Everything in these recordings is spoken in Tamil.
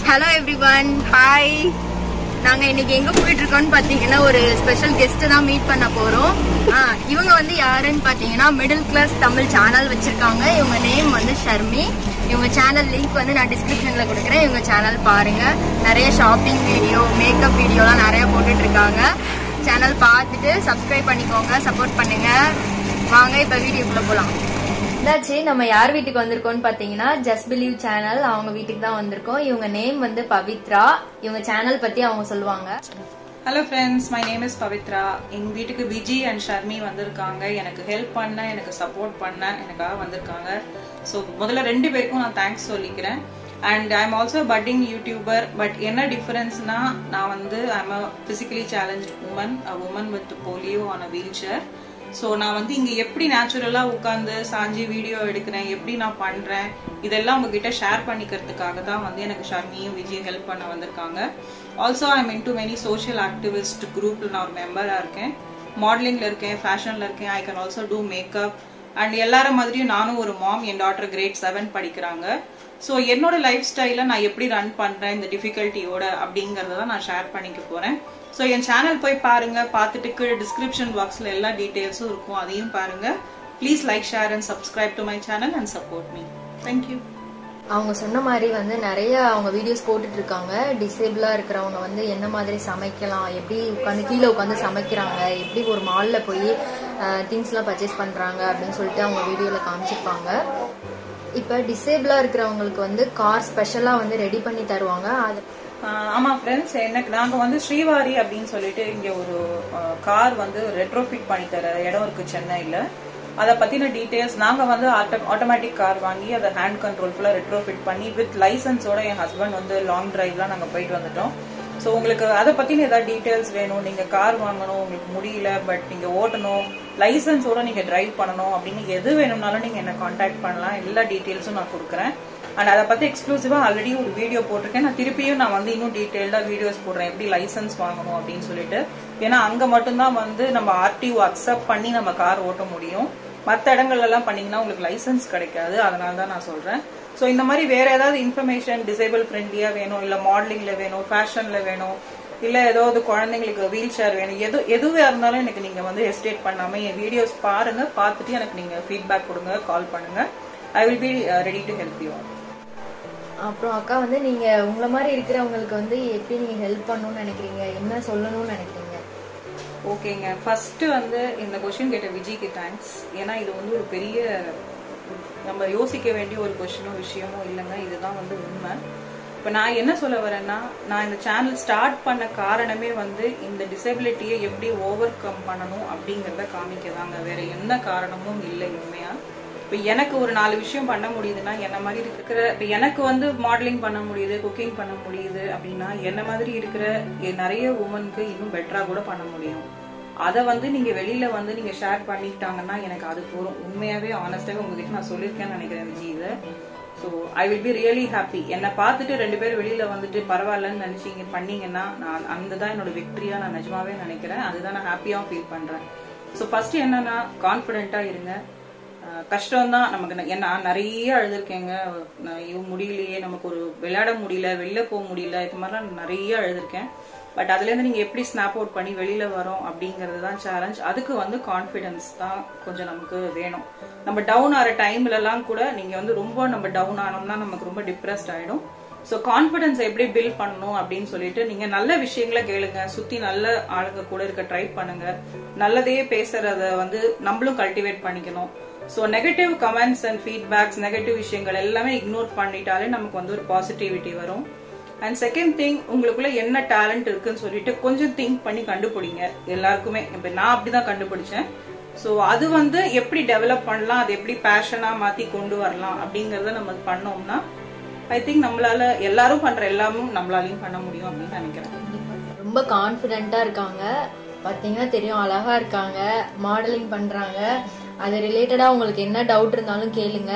ஹலோ எவ்ரிவன் ஹாய் நாங்க இன்னைக்கு எங்க போயிட்டு இருக்கோம்னு பாத்தீங்கன்னா ஒரு ஸ்பெஷல் கெஸ்ட் தான் மீட் பண்ண போறோம் ஆ, இவங்க வந்து யாருன்னு பாத்தீங்கன்னா மிடில் கிளாஸ் தமிழ் சேனல் வச்சிருக்காங்க இவங்க நேம் வந்து ஷர்மி இவங்க சேனல் லிங்க் வந்து நான் டிஸ்கிரிப்ஷன்ல கொடுக்குறேன் இவங்க சேனல் பாருங்க நிறைய ஷாப்பிங் வீடியோ மேக்கப் வீடியோலாம் நிறைய போட்டுட்டு இருக்காங்க சேனல் பார்த்துட்டு சப்ஸ்கிரைப் பண்ணிக்கோங்க சப்போர்ட் பண்ணுங்க வாங்க இப்ப வீடியோக்குள்ள போலாம் என்னாச்சு நம்ம யார் வீட்டுக்கு வந்திருக்கோம்னு பாத்தீங்கன்னா ஜஸ்ட் பிலீவ் சேனல் அவங்க வீட்டுக்கு தான் வந்திருக்கோம் இவங்க நேம் வந்து பவித்ரா இவங்க சேனல் பத்தி அவங்க சொல்லுவாங்க hello friends my name is Pavithra எங்க வீட்டுக்கு விஜி அண்ட் ஷர்மி வந்திருக்காங்க எனக்கு ஹெல்ப் பண்ண எனக்கு சப்போர்ட் பண்ண எனக்காக வந்திருக்காங்க ஸோ முதல்ல ரெண்டு பேருக்கும் நான் தேங்க்ஸ் சொல்லிக்கிறேன் and I am also putting YouTuber but என்ன டிஃபரன்ஸ்னா நான் வந்து I'm a physically challenge woman a woman with polio on a wheel chair so நான் வந்து இங்க எப்படி நேச்சுரலா உட்காந்து சாஞ்சி வீடியோ எடுக்கிறேன் எப்படி நான் பண்றேன் இதெல்லாம் உங்ககிட்ட ஷேர் பண்ணிக்கிறதுக்காக தான் வந்து எனக்கு ஷர்மியும் விஜய் ஹெல்ப் பண்ண வந்திருக்காங்க also I'm in to many social activist குரூப்ல நான் ஒரு மெம்பரா இருக்கேன் மாடலிங்ல இருக்கேன் ஃபேஷன்ல இருக்கேன் I can also do makeup and எல்லார மாதிரியும் நானும் ஒரு மாம் என் டாட்டர் கிரேட் செவன் படிக்கிறாங்க ஸோ என்னோட லைஃப் ஸ்டைல நான் எப்படி ரன் பண்றேன் இந்த டிஃபிகல்ட்டியோட அப்படிங்கறத தான் நான் ஷேர் பண்ணிக்க போறேன் ஸோ என் சேனல் போய் பாருங்க பார்த்துட்டு கீழே டிஸ்கிரிப்ஷன் பாக்ஸ்ல எல்லா டீடைல்ஸும் இருக்கும் அதையும் பாருங்க please like share and subscribe to my channel and support me thank you அவங்க சொன்ன மாதிரி வந்து நிறைய அவங்க வீடியோஸ் போட்டுட்டு இருக்காங்க டிசேபிளா இருக்கிறவங்க வந்து என்ன மாதிரி சமைக்கலாம் எப்படி உட்காந்து கீழே உட்காந்து சமைக்கிறாங்க எப்படி ஒரு மால்ல போய் திங்ஸ் எல்லாம் பர்ச்சேஸ் பண்றாங்க அப்படின்னு சொல்லிட்டு அவங்க வீடியோல காமிச்சிருப்பாங்க இப்ப டிசேபிளா இருக்கிறவங்களுக்கு வந்து கார் ஸ்பெஷலா வந்து ரெடி பண்ணி தருவாங்க அது ஆஹ் ஆமா ஃப்ரெண்ட்ஸ் எனக்கு நாங்க வந்து ஸ்ரீவாரி அப்படின்னு சொல்லிட்டு இங்க ஒரு கார் வந்து ரெட்ரோஃபிட் பண்ணி தர இடம் இருக்கு சென்னையில அதை பத்தின டீடைல்ஸ் நாங்க வந்து ஆட்டோமேட்டிக் கார் வாங்கி அதை ஹேண்ட் கண்ட்ரோல் ஃபுல்லா ரெட்ரோஃபிட் பண்ணி வித் லைசன்ஸோட என் ஹஸ்பண்ட் வந்து லாங் டிரைவ்லாம் நாங்க போயிட்டு வந்துட்டோம் ஸோ உங்களுக்கு அதை பத்தின ஏதாவது டீடைல்ஸ் வேணும் நீங்க கார் வாங்கணும் உங்களுக்கு முடியல பட் நீங்க ஓட்டணும் லைசன்ஸோட நீங்க டிரைவ் பண்ணணும் அப்படின்னு எது வேணும்னாலும் நீங்க என்ன காண்டாக்ட் பண்ணலாம் எல்லா டீடைல்ஸும் நான் கொடுக்குறேன் அண்ட் அதை பத்தி எக்ஸ்க்ளூசிவா ஆல்ரெடி ஒரு வீடியோ போட்டிருக்கேன் நான் திருப்பியும் நான் வந்து இன்னும் டீடைல்டா வீடியோஸ் போடுறேன் எப்படி லைசன்ஸ் வாங்கணும் அப்படின்னு சொல்லிட்டு ஏன்னா அங்க மட்டும்தான் வந்து நம்ம ஆர்டிஓ அக்செப்ட் பண்ணி நம்ம கார் ஓட்ட முடியும் மற்ற இடங்கள்ல எல்லாம் பண்ணீங்கன்னா உங்களுக்கு லைசன்ஸ் கிடைக்காது அதனால தான் நான் சொல்றேன் ஸோ இந்த மாதிரி வேற ஏதாவது இன்ஃபர்மேஷன் டிசேபிள் ஃப்ரெண்ட்லியா வேணும் இல்ல மாடலிங்ல வேணும் ஃபேஷன்ல வேணும் இல்ல ஏதாவது குழந்தைங்களுக்கு வீல் சேர் வேணும் எது எதுவே இருந்தாலும் எனக்கு நீங்க வந்து ஹெஸ்டேட் பண்ணாம என் வீடியோஸ் பாருங்க பார்த்துட்டு எனக்கு நீங்க ஃபீட்பேக் கொடுங்க கால் பண்ணுங்க I will be ready to help you அப்புறம் அக்கா வந்து நீங்க உங்களை மாதிரி இருக்கிறவங்களுக்கு வந்து எப்படி நீங்க ஹெல்ப் பண்ணணும்னு நினைக்கிறீங்க என்ன சொல்லணும்னு நினைக்கிறீங்க ஓகேங்க ஃபர்ஸ்ட் வந்து இந்த கொஸ்டின் கேட்ட விஜய்க்கு தேங்க்ஸ் ஏன்னா இது வந்து ஒரு பெரிய நம்ம யோசிக்க வேண்டிய ஒரு கொஸ்டினோ விஷயமோ இல்லைங்க இதுதான் வந்து உண்மை இப்போ நான் என்ன சொல்ல வரேன்னா நான் இந்த சேனல் ஸ்டார்ட் பண்ண காரணமே வந்து இந்த டிசபிலிட்டியை எப்படி ஓவர் கம் பண்ணணும் அப்படிங்கறத காமிக்கதாங்க வேற எந்த காரணமும் இல்லை உண்மையா இப்போ எனக்கு ஒரு நாலு விஷயம் பண்ண முடியுதுன்னா என்ன மாதிரி இருக்கிற இப்போ எனக்கு வந்து மாடலிங் பண்ண முடியுது குக்கிங் பண்ண முடியுது அப்படின்னா என்ன மாதிரி இருக்கிற எ- நிறைய உமனுக்கு இன்னும் பெட்டரா கூட பண்ண முடியும் அதை வந்து நீங்க வெளியில வந்து நீங்க ஷேர் பண்ணிட்டாங்கன்னா எனக்கு அது போதும் உண்மையாவே ஆனஸ்டாவே உங்ககிட்ட நான் சொல்லியிருக்கேன்னு நினைக்கிறேன் விஜய் இதை so I will be really happy என்னை பார்த்துட்டு ரெண்டு பேர் வெளியில வந்துட்டு பரவாயில்லன்னு நினைச்சீங்க பண்ணீங்கன்னா நான் அந்த தான் என்னோட விக்டரியா நான் நிஜமாவே நினைக்கிறேன் அதுதான் நான் ஹாப்பியா ஃபீல் பண்றேன் ஸோ ஃபர்ஸ்ட் என்னன்னா கான்ஃபிடென்ட்டா இருங்க அஹ் கஷ்டம் தான் நமக்கு ந- ஏன்னா நிறைய அழுதுருக்கேங்க நான் ஐயோ முடியலையே நமக்கு ஒரு விளையாட முடியல வெளில போக முடியல இது மாதிரிலாம் நிறைய அழுதுருக்கேன் பட் அதுல இருந்து நீங்க எப்படி ஸ்னாப் அவுட் பண்ணி வெளியில வரோம் அப்படிங்கிறது தான் சேலஞ்ச் அதுக்கு வந்து கான்ஃபிடன்ஸ் தான் கொஞ்சம் நமக்கு வேணும் நம்ம டவுன் ஆகிற டைம்ல எல்லாம் கூட நீங்க வந்து ரொம்ப நம்ம டவுன் ஆனோம்னா நமக்கு ரொம்ப டிப்ரெஸ்ட் ஆயிடும் ஸோ கான்ஃபிடன்ஸ் எப்படி பில்ட் பண்ணணும் அப்படின்னு சொல்லிட்டு நீங்க நல்ல விஷயங்களை கேளுங்க சுத்தி நல்ல ஆளுங்க கூட இருக்க ட்ரை பண்ணுங்க நல்லதையே பேசுறத வந்து நம்மளும் கல்டிவேட் பண்ணிக்கணும் so negative comments and feedbacks negative விஷயங்கள் எல்லாமே இக்னோர் பண்ணிட்டாலே நமக்கு வந்து ஒரு பாசிட்டிவிட்டி வரும் அண்ட் செகண்ட் திங் உங்களுக்குள்ள என்ன டேலண்ட் இருக்குன்னு சொல்லிட்டு கொஞ்சம் திங்க் பண்ணி கண்டுபிடிங்க எல்லாருக்குமே இப்ப நான் அப்படிதான் கண்டுபிடிச்சேன் ஸோ அது வந்து எப்படி டெவலப் பண்ணலாம் அது எப்படி பேஷனா மாத்தி கொண்டு வரலாம் அப்படிங்கறத நம்ம பண்ணோம்னா ஐ திங்க் நம்மளால எல்லாரும் பண்ற எல்லாமும் நம்மளாலையும் பண்ண முடியும் அப்படின்னு நினைக்கிறேன் ரொம்ப கான்ஃபிடென்ட்டா இருக்காங்க பாத்தீங்கன்னா தெரியும் அழகா இருக்காங்க மாடலிங் பண்றாங்க அது ரிலேட்டடா உங்களுக்கு என்ன டவுட் இருந்தாலும் கேளுங்க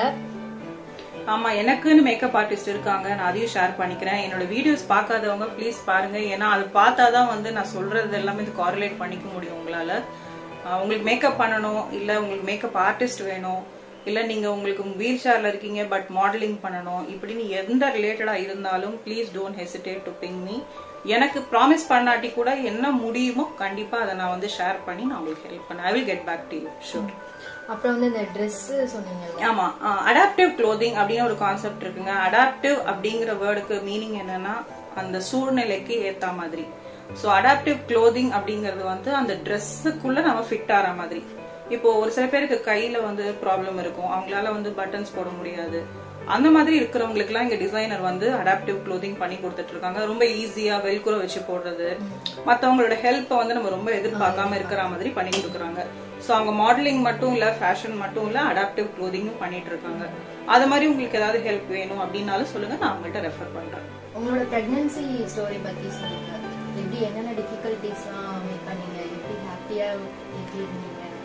ஆமா எனக்குன்னு மேக்கப் ஆர்டிஸ்ட் இருக்காங்க நான் அதையும் ஷேர் பண்ணிக்கிறேன் என்னோட வீடியோஸ் பார்க்காதவங்க ப்ளீஸ் பாருங்க ஏன்னா அது பார்த்தாதான் வந்து நான் சொல்றது எல்லாமே இது காரிலேட் பண்ணிக்க முடியும் உங்களால ஆஹ் உங்களுக்கு மேக்கப் பண்ணணும் இல்ல உங்களுக்கு மேக்கப் ஆர்டிஸ்ட் வேணும் இல்ல நீங்க உங்களுக்கு வீல் சேர்ல இருக்கீங்க பட் மாடலிங் பண்ணணும் இப்படின்னு எந்த ரிலேட்டடா இருந்தாலும் please don't hesitate to ping me எனக்கு ப்ராமிஸ் பண்ணாட்டி கூட என்ன முடியுமோ கண்டிப்பா அதை நான் வந்து ஷேர் பண்ணி நான் உங்களுக்கு ஹெல்ப் பண்ணேன் I will get back to you sure அப்புறம் வந்து இந்த Dress சொன்னீங்கல்ல ஆமா அடாப்டிவ் க்ளோதிங் அப்படின்னு ஒரு கான்செப்ட் இருக்குங்க அடாப்டிவ் அப்படிங்கிற வேர்டுக்கு மீனிங் என்னன்னா அந்த சூழ்நிலைக்கு ஏத்த மாதிரி சோ அடாப்டிவ் க்ளோதிங் அப்படிங்கிறது வந்து அந்த ட்ரெஸ்ஸுக்குள்ள நம்ம ஃபிட் ஆற மாதிரி இப்போ ஒரு சில பேருக்கு கையில வந்து ப்ராப்ளம் இருக்கும் அவங்களால வந்து பட்டன்ஸ் போட முடியாது அந்த மாதிரி இருக்கிறவங்களுக்கு எல்லாம் இங்க டிசைனர் வந்து அடாப்டிவ் க்ளோதிங் பண்ணி கொடுத்துட்டு இருக்காங்க ரொம்ப ஈஸியா வெல்குரோ வச்சு போடுறது மத்தவங்களோட ஹெல்ப்பை வந்து நம்ம ரொம்ப எதிர்பார்க்காம இருக்கிற மாதிரி பண்ணி கொடுக்குறாங்க சோ அவங்க மாடலிங் மட்டும் இல்ல ஃபேஷன் மட்டும் இல்ல அடாப்டிவ் க்ளோதிங்கும் பண்ணிட்டு இருக்காங்க அது மாதிரி உங்களுக்கு ஏதாவது ஹெல்ப் வேணும் அப்படின்னாலும் சொல்லுங்க நான் உங்கள்கிட்ட ரெஃபர் பண்றேன் உங்களோட பிரெக்னன்சி ஸ்டோரி பத்தி சொல்லுங்க எப்படி என்னென்ன டிஃபிகல்டிஸ்லாம் மீட் பண்ணீங்க எப்படி ஹாப்பியா எப்படி இருந்தீங்க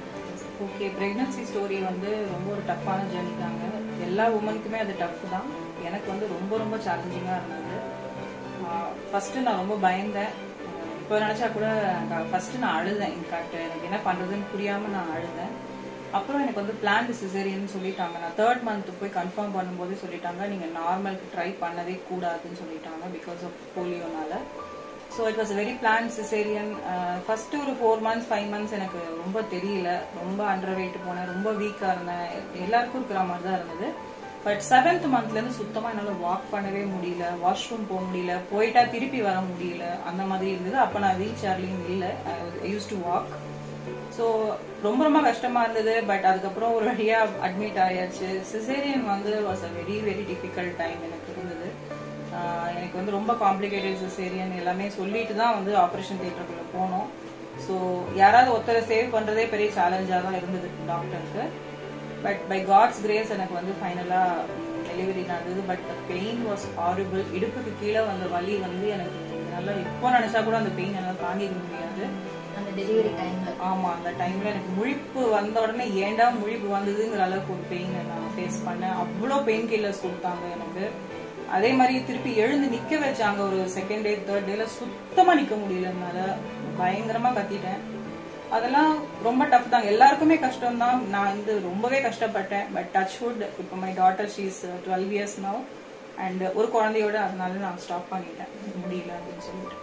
ஓகே பிரெக்னன்சி ஸ்டோரி வந்து ரொம்ப ஒரு டஃப்பான ஜேர்னி தாங்க எல்லா உமனுக்குமே அது டஃப் தான் எனக்கு வந்து ரொம்ப ரொம்ப சேலஞ்சிங்காக இருந்தது ஃபர்ஸ்ட் நான் ரொம்ப பயந்தேன் இப்போ நினச்சா கூட ஃபர்ஸ்ட் நான் அழுதேன் இன்ஃபேக்ட் எனக்கு என்ன பண்ணுறதுன்னு புரியாமல் நான் அழுதேன் அப்புறம் எனக்கு வந்து பிளான்டு சிசேரியன் சொல்லிட்டாங்க நான் தேர்ட் மந்த் போய் கன்ஃபார்ம் பண்ணும்போது சொல்லிட்டாங்க நீங்கள் நார்மலுக்கு ட்ரை பண்ணவே கூடாதுன்னு சொல்லிட்டாங்க பிகாஸ் ஆஃப் போலியோனால so it was very plan caesarean first ஒரு ஃபோர் மந்த்ஸ் ஃபைவ் மந்த்ஸ் எனக்கு ரொம்ப தெரியல ரொம்ப அண்டர் வெயிட் போனேன் ரொம்ப வீக்காக இருந்தேன் எல்லாருக்கும் இருக்கிற மாதிரி தான் இருந்தது பட் செவன்த் மந்த்லேருந்து சுத்தமாக என்னால் வாக் பண்ணவே முடியல வாஷ்ரூம் போக முடியல போயிட்டா திருப்பி வர முடியல அந்த மாதிரி இருந்தது அப்போ நான் வீல் சேர்லையும் இல்லை யூஸ் டு வாக் ஸோ ரொம்ப ரொம்ப கஷ்டமா இருந்தது பட் அதுக்கப்புறம் ஒரு வழியா அட்மிட் ஆயாச்சு சிசேரியன் வந்து was a very very difficult time எனக்கு இருந்தது ஆஹ் எனக்கு வந்து ரொம்ப காம்ப்ளிகேட்டட் சிசேரியன் எல்லாமே சொல்லிட்டு தான் வந்து ஆப்ரேஷன் தியேட்டருக்குள்ள போனோம் ஸோ யாராவது ஒருத்தரை சேவ் பண்றதே பெரிய சேலஞ்சாக தான் இருந்தது டாக்டருக்கு பட் பை காட்ஸ் கிரேஸ் எனக்கு வந்து ஃபைனலா டெலிவரி நடந்தது but the pain was horrible இடுப்புக்கு கீழே வந்த வலி வந்து எனக்கு நல்லா இப்போ நினைச்சா கூட அந்த பெயின் என்னால் தாங்கிக்க முடியாது அந்த டெலிவரி டைம்ல ஆமா அந்த டைம்ல எனக்கு முழிப்பு வந்த உடனே ஏன்டா முழிப்பு வந்ததுங்கிற அளவுக்கு ஒரு பெயின் நான் ஃபேஸ் பண்ணேன் அவ்வளோ பெயின் கில்லர்ஸ் கொடுத்தாங்க எனக்கு அதே மாதிரி திருப்பி எழுந்து நிக்க வச்சாங்க ஒரு செகண்ட் டே தேர்ட் டேல சுத்தமா நிக்க முடியல என்னால பயங்கரமா கத்திட்டேன் அதெல்லாம் ரொம்ப டஃப் தான் எல்லாருக்குமே கஷ்டம் தான் நான் வந்து ரொம்பவே கஷ்டப்பட்டேன் பட் டச் வுட் இப்போ my daughter she's twelve years now and ஒரு குழந்தையோட அதனால நான் ஸ்டாப் பண்ணிட்டேன் முடியல அப்படின்னு சொல்லிட்டு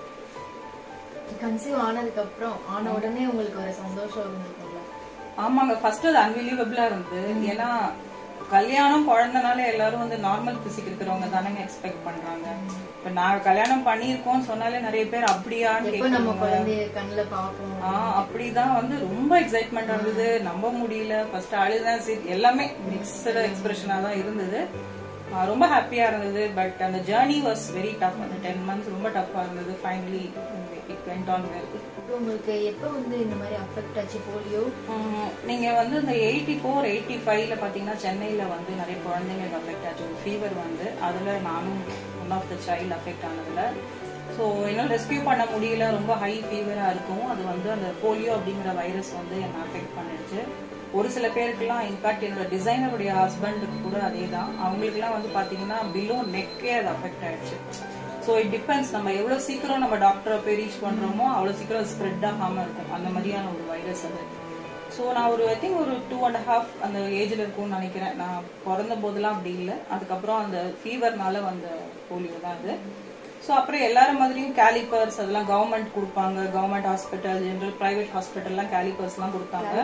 கன்சீவ் ஆனதுக்கு அப்புறம் ஆன உடனே உங்களுக்கு ஒரு சந்தோஷம் இருந்திருக்கும்ல ஆமாங்க ஃபர்ஸ்ட் அது அன்பிலீவபிளா இருந்தது ஏன்னா கல்யாணம் குழந்தைனால எல்லாரும் வந்து நார்மல் பிசிக் இருக்கிறவங்க தானங்க எக்ஸ்பெக்ட் பண்றாங்க இப்ப நான் கல்யாணம் பண்ணியிருக்கோம்னு சொன்னாலே நிறைய பேர் அப்படியான்னு எப்போ நம்ம கேட்குறாங்க குழந்தைய கண்ணுல பாப்போம் ஆஹ் அப்படிதான் வந்து ரொம்ப எக்ஸைட்மெண்ட் இருந்தது நம்ப முடியல ஃபர்ஸ்ட் அழுதான் சரி எல்லாமே மிக்சடு எக்ஸ்பிரஷனா தான் இருந்தது ஆஹ் ரொம்ப ஹாப்பியா இருந்தது பட் அந்த ஜேர்னி வாஸ் வெரி டஃப் அந்த டென் மந்த்ஸ் ரொம்ப டஃப்பா இருந்தது finally it went on well இப்போ உங்களுக்கு எப்போ வந்து இந்த மாதிரி அஃபெக்ட் ஆச்சு போலியோ உம், நீங்க வந்து இந்த எயிட்டி ஃபோர் எயிட்டி ஃபைவ்ல பாத்தீங்கன்னா சென்னையில வந்து நிறைய குழந்தைங்களுக்கு அஃபெக்ட் ஆச்சு ஒரு ஃபீவர் வந்து அதுல நானும் one of the child affect ஆனதுல ஸோ என்னால் ரெஸ்கியூ பண்ண முடியல ரொம்ப ஹை ஃபீவரா இருக்கும் அது வந்து அந்த போலியோ அப்படிங்கிற வைரஸ் வந்து என்னை அஃபெக்ட் பண்ணிடுச்சு ஒரு சில பேருக்குலாம் இன்ஃபேக்ட் என்னோட டிசைனருடைய ஹஸ்பண்டுக்கு கூட அதே தான் அவங்களுக்குலாம் வந்து பாத்தீங்கன்னா பிலோ நெக்கே அது அஃபெக்ட் ஆயிடுச்சு ஸோ இட் டிபெண்ட்ஸ் நம்ம எவ்வளவு சீக்கிரம் நம்ம டாக்டரை போய் ரீச் பண்றோமோ அவ்வளவு சீக்கிரம் ஸ்ப்ரெட் ஆகாம இருக்கும் அந்த மாதிரியான ஒரு வைரஸ் அது ஸோ நான் ஒரு ஐ திங்க் ஒரு டூ அண்ட் ஹாஃப் அந்த ஏஜ்ல இருக்கும்னு நினைக்கிறேன் நான் பிறந்த போதெல்லாம் அப்படி இல்லை அதுக்கப்புறம் அந்த ஃபீவர்னால வந்த போலியோ தான் அது ஸோ அப்புறம் எல்லாரும் மாதிரியும் கேலிப்பர்ஸ் அதெல்லாம் கவர்மெண்ட் கொடுப்பாங்க கவர்மெண்ட் ஹாஸ்பிட்டல் ஜென்ரல் பிரைவேட் ஹாஸ்பிட்டல்லாம் கேலிப்பர்ஸ்லாம் கொடுத்தாங்க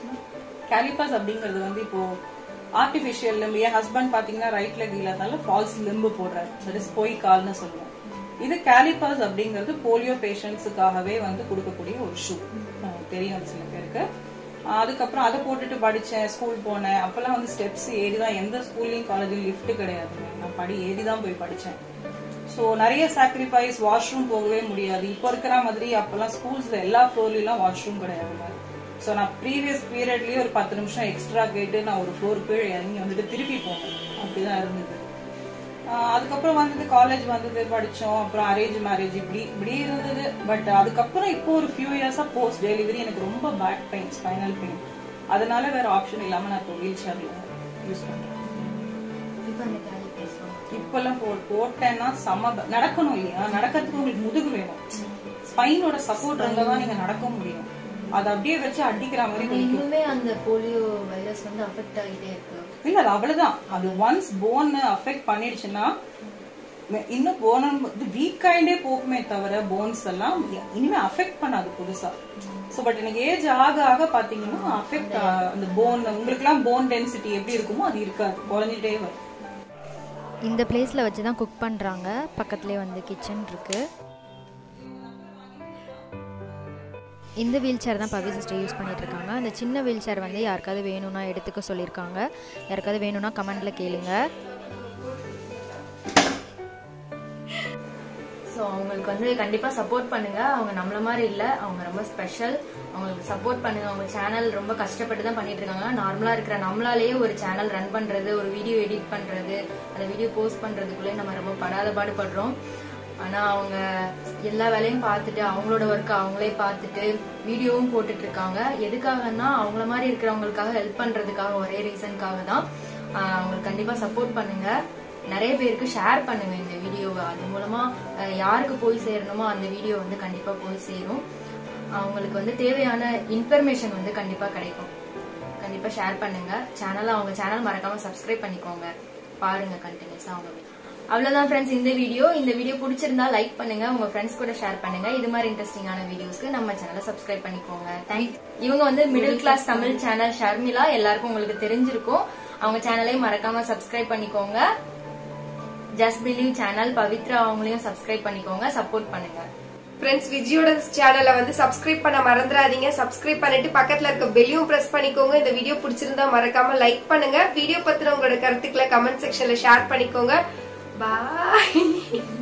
கேலிபர்ஸ் அப்படிங்கிறது வந்து இப்போ ஆர்டிபிஷியல் லிம்பு என் ஹஸ்பண்ட் பாத்தீங்கன்னா ரைட் லெக் இல்லாதனால ஃபால்ஸ் லிம்பு போடுறாரு தட் இஸ் பொய் கால்னு சொல்லுவோம் இது கேலிபர்ஸ் அப்படிங்கிறது போலியோ பேஷண்ட்ஸுக்காகவே வந்து கொடுக்கக்கூடிய ஒரு ஷூ தெரியும் அது சில பேருக்கு ஆஹ் அதுக்கப்புறம் அதை போட்டுட்டு படிச்சேன் ஸ்கூல் போனேன் அப்பெல்லாம் வந்து ஸ்டெப்ஸ் ஏறி தான் எந்த ஸ்கூல்லையும் காலேஜ்லயும் லிஃப்ட் கிடையாதுங்க நான் படி ஏறி தான் போய் படிச்சேன் ஸோ நிறைய சாக்ரிஃபைஸ் வாஷ்ரூம் போகவே முடியாது இப்போ இருக்கிற மாதிரி அப்பெல்லாம் ஸ்கூல்ஸ்ல எல்லா ஃப்ளோர்லாம் வாஷ்ரூம் கிடையாதுங்க ஸோ நான் ப்ரீவியஸ் பீரியட்லயே ஒரு பத்து நிமிஷம் எக்ஸ்ட்ரா கேட்டு நான் ஒரு ஃப்ளோர் கீழே இறங்கி வந்துட்டு திருப்பி போனேன் அப்படிதான் இருந்தது ஆஹ் அதுக்கப்புறம் வந்தது காலேஜ் வந்தது படிச்சோம் அப்புறம் அரேஞ்ச் மேரேஜ் இப்படி இப்படி இருந்தது பட் அதுக்கப்புறம் இப்போ ஒரு ஃபியூ இயர்ஸா போஸ்ட் டெலிவரி எனக்கு ரொம்ப பேக் பெயின் ஸ்பைனல் பெயின் அதனால வேற ஆப்ஷன் இல்லாம நான் இப்போ வீல் சேர்ல யூஸ் பண்றேன் இப்போ அந்த கேலி பேசுவோம் இப்பெல்லாம் போ போட்டேன்னா செம ப- நடக்கணும் இல்லையா நடக்கிறதுக்கு உங்களுக்கு முதுகு வேணும் ஸ்பைனோட சப்போர்ட் இருந்தா தான் நீங்க நடக்க முடியும் அதை அப்படியே வச்சு அடிக்கிற மாதிரி வலிக்கும் இன்னுமே அந்த போலியோ வைரஸ் வந்து அஃபெக்ட் ஆகிட்டே இருக்கு இல்ல அது அவ்வளவுதான் அது ஒன்ஸ் போன் அஃபெக்ட் பண்ணிடுச்சுன்னா மே- இன்னும் போன வீக் ஆயிண்டே போகுமே தவிர போன்ஸ் எல்லாம் இனிமே அஃபெக்ட் பண்ணாது புதுசா சோ பட் எனக்கு ஏஜ் ஆக ஆக பாத்தீங்கன்னா அஃபெக்ட் அந்த போன் உங்களுக்கு எல்லாம் போன் டென்சிட்டி எப்படி இருக்குமோ அது இருக்காது குறைஞ்சிட்டே வரும் இந்த பிளேஸில் வச்சு தான் குக் பண்ணுறாங்க பக்கத்துலேயே வந்து கிச்சன் இருக்குது இந்த வீல் சேர் தான் பவி சிஸ்டர் யூஸ் பண்ணிட்டு இருக்காங்க அந்த சின்ன வீல் சேர் வந்து யாருக்காவது வேணும்னா எடுத்துக்க சொல்லியிருக்காங்க யாருக்காவது வேணும்னா கமெண்ட்டில் கேளுங்க ஸோ அவங்களுக்கு வந்து கண்டிப்பா சப்போர்ட் பண்ணுங்க அவங்க நம்மள மாதிரி இல்ல அவங்க ரொம்ப ஸ்பெஷல் அவங்களுக்கு சப்போர்ட் பண்ணுங்க அவங்க சேனல் ரொம்ப கஷ்டப்பட்டு தான் பண்ணிட்டு இருக்காங்க நார்மலா இருக்கிற நம்மளாலேயே ஒரு சேனல் ரன் பண்றது ஒரு வீடியோ எடிட் பண்றது அந்த வீடியோ போஸ்ட் பண்றதுக்குள்ளே நம்ம ரொம்ப படாத பாடுபடுறோம் ஆனா அவங்க எல்லா வேலையும் பார்த்துட்டு அவங்களோட ஒர்க் அவங்களே பார்த்துட்டு வீடியோவும் போட்டுட்டு இருக்காங்க எதுக்காகன்னா அவங்கள மாதிரி இருக்கிறவங்களுக்காக ஹெல்ப் பண்றதுக்காக ஒரே ரீசனுக்காக தான் ஆஹ் அவங்களுக்கு கண்டிப்பா சப்போர்ட் பண்ணுங்க நிறைய பேருக்கு ஷேர் பண்ணுங்க இந்த வீடியோவை அது மூலமா அஹ், யாருக்கு போய் சேரணுமோ அந்த வீடியோ வந்து கண்டிப்பா போய் சேரும் அவங்களுக்கு வந்து தேவையான இன்ஃபர்மேஷன் வந்து கண்டிப்பா கிடைக்கும் கண்டிப்பா ஷேர் பண்ணுங்க சேனலை அவங்க சேனல் மறக்காம சப்ஸ்கிரைப் பண்ணிக்கோங்க பாருங்க கண்டினியூஸா அவங்க video. அவ்வளவுதான் ஃப்ரெண்ட்ஸ் இந்த வீடியோ இந்த வீடியோ பிடிச்சிருந்தா லைக் பண்ணுங்க உங்க ஃப்ரெண்ட்ஸ் கூட ஷேர் பண்ணுங்க இது மாதிரி இன்ட்ரெஸ்டிங்கான வீடியோஸ்க்கு நம்ம சேனலை சப்ஸ்கிரைப் பண்ணிக்கோங்க தேங்க் இவங்க வந்து middle class Tamil channel Sharmila எல்லாருக்கும் உங்களுக்கு தெரிஞ்சிருக்கும் அவங்க சேனலையும் மறக்காம சப்ஸ்கிரைப் பண்ணிக்கோங்க ஜஸ்ட் பிலீவ் சேனல் பவித்ரா அவங்களையும் சப்ஸ்கிரைப் பண்ணிக்கோங்க சப்போர்ட் பண்ணுங்க ஃப்ரெண்ட்ஸ் விஜயோட சேனலை வந்து சப்ஸ்கிரைப் பண்ண மறந்துடாதீங்க சப்ஸ்கிரைப் பண்ணிட்டு பக்கத்துல இருக்க பெல்லையும் பிரஸ் பண்ணிக்கோங்க இந்த வீடியோ பிடிச்சிருந்தா மறக்காம லைக் பண்ணுங்க வீடியோ பத்தின உங்களோட கருத்துக்களை கமெண்ட் செக்ஷன்ல ஷேர் பண்ணிக்கோங்க பாய்